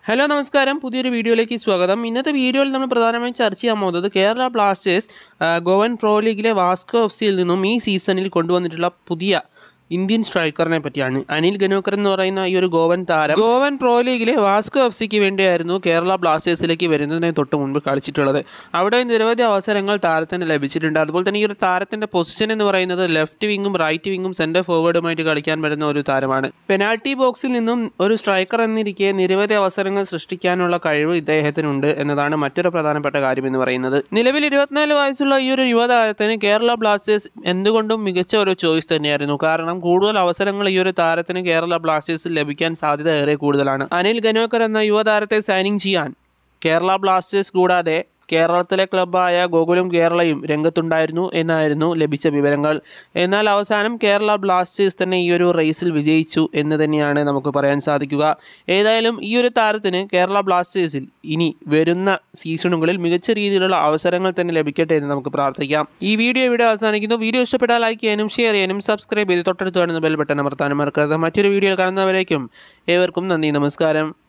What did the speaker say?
hello നമസ്കാരം പുതിയൊരു വീഡിയോയിലേക്ക് സ്വാഗതം ഇന്നത്തെ വീഡിയോയിൽ നമ്മൾ പ്രധാനമായും ചർച്ച ചെയ്യാൻ പോകുന്നത് കേരള ബ്ലാസ്റ്റേഴ്സ് ആ, ഗോവൻ പ്രോ ലീഗിലെ വാസ്കോ എഫ് സിയിൽ നിന്നും ഈ സീസണിൽ കൊണ്ടുവന്നിട്ടുള്ള പുതിയ ഇന്ത്യൻ സ്ട്രൈക്കറിനെ പറ്റിയാണ് അനിൽ ഗനോക്കർ എന്ന് പറയുന്ന ഈ ഒരു ഗോവൻ താരം ഗോവൻ പ്രോ ലീഗിലെ വാസ്കോ എഫ് സിക്ക് വേണ്ടിയായിരുന്നു കേരള ബ്ലാസ്റ്റേഴ്സിലേക്ക് വരുന്നതിന് തൊട്ട് മുൻപ് കളിച്ചിട്ടുള്ളത് അവിടെ നിരവധി അവസരങ്ങൾ താരത്തിന് ലഭിച്ചിട്ടുണ്ട് അതുപോലെ തന്നെ ഈ ഒരു താരത്തിന്റെ പൊസിഷൻ എന്ന് പറയുന്നത് ലെഫ്റ്റ് വിങ്ങും റൈറ്റ് വിങ്ങും സെന്റർ ഫോർവേഡുമായിട്ട് കളിക്കാൻ വരുന്ന ഒരു താരമാണ് പെനാൽറ്റി ബോക്സിൽ നിന്നും ഒരു സ്ട്രൈക്കർ എന്നിരിക്കെ നിരവധി അവസരങ്ങൾ സൃഷ്ടിക്കാനുള്ള കഴിവ് ഇദ്ദേഹത്തിനുണ്ട് എന്നതാണ് മറ്റൊരു പ്രധാനപ്പെട്ട കാര്യം എന്ന് പറയുന്നത് നിലവിൽ ഇരുപത്തിനാല് വയസ്സുള്ള ഈ ഒരു യുവതാരത്തിന് കേരള ബ്ലാസ്റ്റേഴ്സ് എന്തുകൊണ്ടും മികച്ച ഒരു ചോയ്സ് തന്നെയായിരുന്നു കാരണം കൂടുതൽ അവസരങ്ങൾ ഈ ഒരു താരത്തിന് കേരള ബ്ലാസ്റ്റേഴ്സിൽ ലഭിക്കാൻ സാധ്യത ഏറെ കൂടുതലാണ് അനിൽ ഗനോക്കർ എന്ന യുവതാരത്തെ സൈനിങ് ചെയ്യാൻ കേരള ബ്ലാസ്റ്റേഴ്സ് കൂടാതെ കേരളത്തിലെ ക്ലബ്ബായ ഗോകുലം കേരളയും രംഗത്തുണ്ടായിരുന്നു എന്നായിരുന്നു ലഭിച്ച വിവരങ്ങൾ എന്നാൽ അവസാനം കേരള ബ്ലാസ്റ്റേഴ്സ് തന്നെ ഈ ഒരു റേസിൽ വിജയിച്ചു എന്ന് തന്നെയാണ് നമുക്ക് പറയാൻ സാധിക്കുക ഏതായാലും ഈ ഒരു താരത്തിന് കേരള ബ്ലാസ്റ്റേഴ്സിൽ ഇനി വരുന്ന സീസണുകളിൽ മികച്ച രീതിയിലുള്ള അവസരങ്ങൾ തന്നെ ലഭിക്കട്ടെ എന്ന് നമുക്ക് പ്രാർത്ഥിക്കാം ഈ വീഡിയോ ഇവിടെ അവസാനിക്കുന്നു വീഡിയോ ഇഷ്ടപ്പെട്ടാൽ ലൈക്ക് ചെയ്യാനും ഷെയർ ചെയ്യാനും സബ്സ്ക്രൈബ് ചെയ്ത് തൊട്ടടുത്ത് കാണുന്ന ബെൽ ബട്ടൺ അമർത്താനും മറക്കരുത് മറ്റൊരു വീഡിയോയിൽ കാണുന്നവരേക്കും ഏവർക്കും നന്ദി നമസ്കാരം